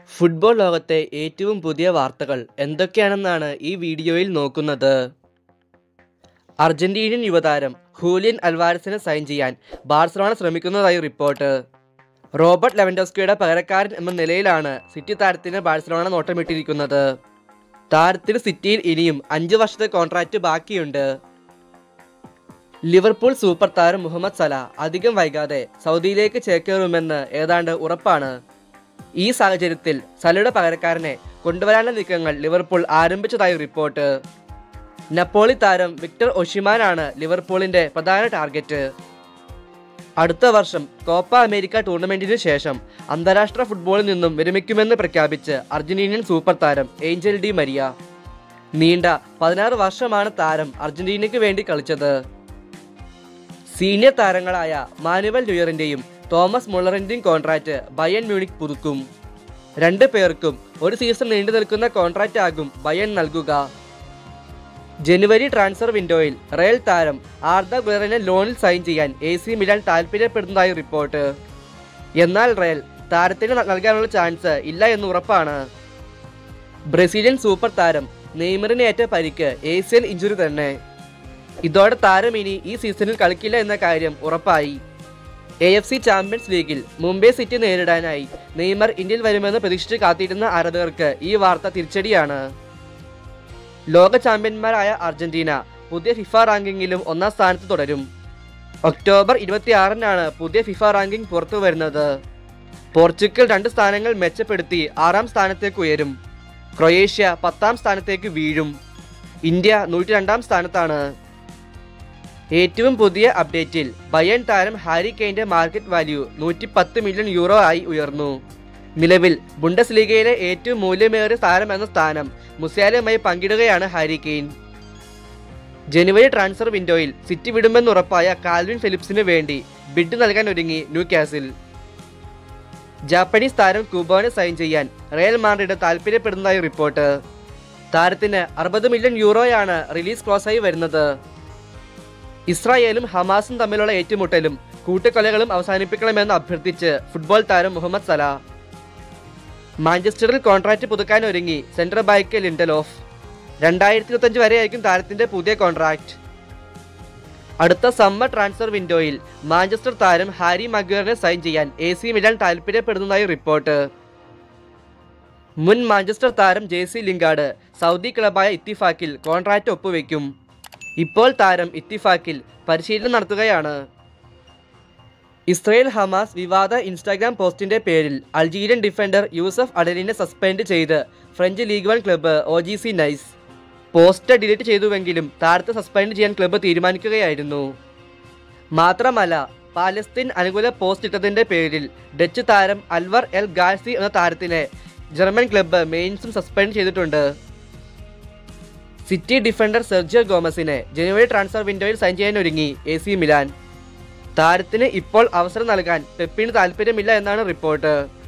football ലോകത്തെ ഏറ്റവും പുതിയ വാർത്തകൾ എന്തൊക്കെയാണെന്നാണ് ഈ വീഡിയോയിൽ നോക്കുന്നത് അർജന്റീനിയൻ യുവതാരം ഹൂലിയൻ അൽവാരസിനെ സൈൻ ചെയ്യാൻ ബാർസലോണ ശ്രമിക്കുന്നതായി റിപ്പോർട്ട് റോബർട്ട് ലെവൻഡോസ്കിയുടെ പകരക്കാരൻ എന്ന നിലയിലാണ് സിറ്റി താരത്തിന് ബാഴ്സലോണ നോട്ടമിട്ടിരിക്കുന്നത് താരത്തിന് സിറ്റിയിൽ ഇനിയും അഞ്ച് വർഷത്തെ കോൺട്രാക്റ്റ് ബാക്കിയുണ്ട് ലിവർപൂൾ സൂപ്പർ താരം മുഹമ്മദ് സല അധികം വൈകാതെ സൗദിയിലേക്ക് ചേക്കേറുമെന്ന് ഏതാണ്ട് ഉറപ്പാണ് ഈ സാഹചര്യത്തിൽ സലയുടെ പകരക്കാരനെ കൊണ്ടുവരാനുള്ള നീക്കങ്ങൾ ലിവർപൂൾ ആരംഭിച്ചതായി റിപ്പോർട്ട് നപ്പോളി താരം വിക്ടർ ഒഷിമാനാണ് ലിവർപൂളിന്റെ പ്രധാന ടാർഗറ്റ് അടുത്ത വർഷം കോപ്പ അമേരിക്ക ടൂർണമെന്റിന് ശേഷം അന്താരാഷ്ട്ര ഫുട്ബോളിൽ നിന്നും വിരമിക്കുമെന്ന് പ്രഖ്യാപിച്ച് അർജന്റീനിയൻ സൂപ്പർ താരം ഏഞ്ചൽ ഡി മരിയ നീണ്ട പതിനാറ് വർഷമാണ് താരം അർജന്റീനയ്ക്ക് വേണ്ടി കളിച്ചത് സീനിയർ താരങ്ങളായ മാനുവൽ ഡ്യൂയറിന്റെയും തോമസ് മുള്ളറിന്റെയും കോൺട്രാക്റ്റ് ബയൺ മ്യൂണിക് പുതുക്കും രണ്ട് പേർക്കും ഒരു സീസൺ നീണ്ടു നിൽക്കുന്ന കോൺട്രാക്റ്റ് ആകും ബയൺ നൽകുക ജനുവരി ട്രാൻസ്ഫർ വിൻഡോയിൽ റയൽ താരം ആർദ ഗുലറിനെ ലോണിൽ സൈൻ ചെയ്യാൻ എ സി മിലാൻ താൽപ്പര്യപ്പെടുന്നതായി റിപ്പോർട്ട് എന്നാൽ റയൽ താരത്തിന് നൽകാനുള്ള ചാൻസ് ഇല്ല എന്ന് ഉറപ്പാണ് ബ്രസീലിയൻ സൂപ്പർ താരം നെയ്മറിന് ഏറ്റ പരിക്ക് ഏസിയൻ ഇഞ്ചുറി തന്നെ ഇതോടെ താരം ഇനി ഈ സീസണിൽ കളിക്കില്ല എന്ന കാര്യം ഉറപ്പായി എ എഫ് സി ചാമ്പ്യൻസ് ലീഗിൽ മുംബൈ സിറ്റി നേരിടാനായി നെയ്മർ ഇന്ത്യയിൽ വരുമെന്ന് പ്രതീക്ഷിച്ച് കാത്തിരുന്ന ആരാധകർക്ക് ഈ വാർത്ത തിരിച്ചടിയാണ് ലോക ചാമ്പ്യന്മാരായ അർജന്റീന പുതിയ ഫിഫ റാങ്കിങ്ങിലും ഒന്നാം സ്ഥാനത്ത് തുടരും ഒക്ടോബർ ഇരുപത്തിയാറിനാണ് പുതിയ ഫിഫ റാങ്കിംഗ് പുറത്തു വരുന്നത് പോർച്ചുഗൽ രണ്ട് സ്ഥാനങ്ങൾ മെച്ചപ്പെടുത്തി ആറാം സ്ഥാനത്തേക്ക് ഉയരും ക്രൊയേഷ്യ പത്താം സ്ഥാനത്തേക്ക് വീഴും ഇന്ത്യ നൂറ്റി രണ്ടാം സ്ഥാനത്താണ് ഏറ്റവും പുതിയ അപ്ഡേറ്റിൽ ബയൺ താരം ഹാരി കെയിന്റെ മാർക്കറ്റ് വാല്യൂ നൂറ്റി പത്ത് മില്യൺ യൂറോ ആയി ഉയർന്നു നിലവിൽ ബുണ്ടസ് ലീഗയിലെ ഏറ്റവും മൂല്യമേറിയ താരം എന്ന സ്ഥാനം മുസ്യാലുമായി പങ്കിടുകയാണ് ഹാരി കെയിൻ ജനുവരി ട്രാൻസ്ഫർ വിൻഡോയിൽ സിറ്റി വിടുമെന്നുറപ്പായ കാൽവിൻ ഫിലിപ്സിന് വേണ്ടി ബിഡ് നൽകാൻ ഒരുങ്ങി ന്യൂ കാസിൽ ജാപ്പനീസ് താരം കുബോനെ സൈൻ ചെയ്യാൻ റയൽ മാഡ്രിഡ് താൽപ്പര്യപ്പെടുന്നതായി റിപ്പോർട്ട് താരത്തിന് അറുപത് മില്യൺ യൂറോയാണ് റിലീസ് ക്ലോസായി വരുന്നത് ഇസ്രായേലും ഹമാസും തമ്മിലുള്ള ഏറ്റുമുട്ടലും കൂട്ടക്കൊലകളും അവസാനിപ്പിക്കണമെന്ന് അഭ്യർത്ഥിച്ച് ഫുട്ബോൾ താരം മുഹമ്മദ് സല മാഞ്ചസ്റ്ററിൽ കോൺട്രാക്റ്റ് പുതുക്കാൻ ഒരുങ്ങി സെൻട്രൽ ബാക്ക് ലിൻഡലോഫ് രണ്ടായിരത്തി ഇരുപത്തഞ്ച് വരെയായിരിക്കും താരത്തിന്റെ പുതിയ കോൺട്രാക്റ്റ് അടുത്ത സമ്മർ ട്രാൻസ്ഫർ വിൻഡോയിൽ മാഞ്ചസ്റ്റർ താരം ഹാരി മഗ്വറിനെ സൈൻ ചെയ്യാൻ എ സി മിലാൻ താൽപ്പര്യപ്പെടുന്നതായി റിപ്പോർട്ട് മുൻ മാഞ്ചസ്റ്റർ താരം ജെ സി ലിംഗാർഡ് സൗദി ക്ലബായ ഇത്തിഫാക്കിൽ കോൺട്രാക്റ്റ് ഒപ്പുവെക്കും ഇപ്പോൾ താരം ഇത്തിഫാക്കിൽ പരിശീലനം നടത്തുകയാണ് ഇസ്രയേൽ ഹമാസ് വിവാദ ഇൻസ്റ്റാഗ്രാം പോസ്റ്റിന്റെ പേരിൽ അൾജീരിയൻ ഡിഫൻഡർ യൂസഫ് അഡലിനെ സസ്പെൻഡ് ചെയ്ത് French league one club O G C Nice post delete ചെയ്തുവെങ്കിലും താരത്തെ സസ്പെൻഡ് ചെയ്യാൻ ക്ലബ്ബ് തീരുമാനിക്കുകയായിരുന്നു മാത്രമല്ല പാലസ്തീൻ അനുകൂല പോസ്റ്റ് ഇട്ടതിന്റെ പേരിൽ ഡച്ച് താരം അൽവർ എൽ ഗാസി എന്ന താരത്തിനെ ജർമ്മൻ ക്ലബ്ബ് മെയിൻസും സസ്പെൻഡ് ചെയ്തിട്ടുണ്ട് സിറ്റി ഡിഫൻഡർ സെർജിയോ ഗോമസിനെ ജനുവരി ട്രാൻസ്ഫർ വിൻഡോയിൽ സൈൻ ചെയ്യാൻ ഒരുങ്ങി എ സി മിലാൻ താരത്തിന് ഇപ്പോൾ അവസരം നൽകാൻ പെപ്പിന് താല്പര്യമില്ല എന്നാണ് റിപ്പോർട്ട്